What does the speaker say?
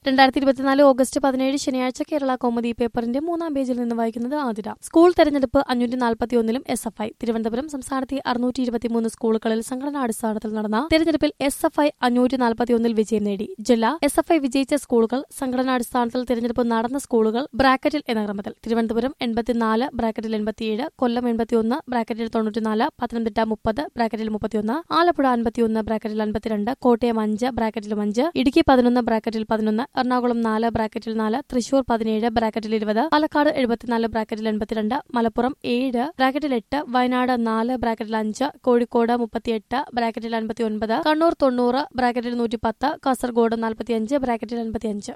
രണ്ടായിരത്തി ഇരുപത്തിനാല് ഓഗസ്റ്റ് പതിനേഴ് ശനിയാഴ്ച കേരള കോമഡി പേപ്പറിന്റെ മൂന്നാം പേജിൽ നിന്ന് വായിക്കുന്നത് ആതിര സ്കൂൾ തെരഞ്ഞെടുപ്പ് അഞ്ഞൂറ്റി നാൽപ്പത്തി ഒന്നിലും എസ് എഫ് ഐ തിരുവനന്തപുരം സംസ്ഥാനത്തെ അറുന്നൂറ്റി ഇരുപത്തിമൂന്ന് സ്കൂളുകളിൽ സംഘടനാടിസ്ഥാനത്തിൽ നടന്ന തെരഞ്ഞെടുപ്പിൽ എസ് എഫ് ഐ അഞ്ഞൂറ്റി നാൽപ്പത്തി ഒന്നിൽ വിജയം നേടി ജില്ല എസ് എഫ് ഐ വിജയിച്ച സ്കൂളുകൾ സംഘടനാടിസ്ഥാനത്തിൽ തിരഞ്ഞെടുപ്പ് നടന്ന സ്കൂളുകൾ ബ്രാക്കറ്റിൽ എന്ന ക്രമത്തിൽ തിരുവനന്തപുരം എൺപത്തിനാല് ബ്രാക്കറ്റിൽ എൺപത്തിയേഴ് കൊല്ലം എൺപത്തിയൊന്ന് ബ്രാക്കറ്റിൽ തൊണ്ണൂറ്റിനാല് പത്തനംതിട്ട മുപ്പത് ബ്രാക്കറ്റിൽ മുപ്പത്തിയൊന്ന് ആലപ്പുഴ അൻപത്തിയൊന്ന് ബ്രാക്കറ്റിൽ അൻപത്തിരണ്ട് കോട്ടയം അഞ്ച് ബ്രാക്കറ്റിലും അഞ്ച് ഇടുക്കി പതിനൊന്ന് ബ്രാക്കറ്റിൽ പതിനൊന്ന് എറണാകുളം നാല് ബ്രാക്കറ്റിൽ നാല് തൃശൂർ പതിനേഴ് ബ്രാക്കറ്റിൽ ഇരുപത് പാലക്കാട് എഴുപത്തിനാല് ബ്രാക്കറ്റിൽ എൺപത്തിരണ്ട് മലപ്പുറം ഏഴ് ബ്രാക്കറ്റിൽ എട്ട് വയനാട് നാല് ബ്രാക്കറ്റിൽ അഞ്ച് കോഴിക്കോട് മുപ്പത്തിയെട്ട് ബ്രാക്കറ്റിൽ അൻപത്തി ഒൻപത് കണ്ണൂർ തൊണ്ണൂറ് ബ്രാക്കറ്റിൽ നൂറ്റി പത്ത് കാസർഗോഡ് നാൽപ്പത്തിയഞ്ച് ബ്രാക്കറ്റിൽ അൻപത്തിയഞ്ച്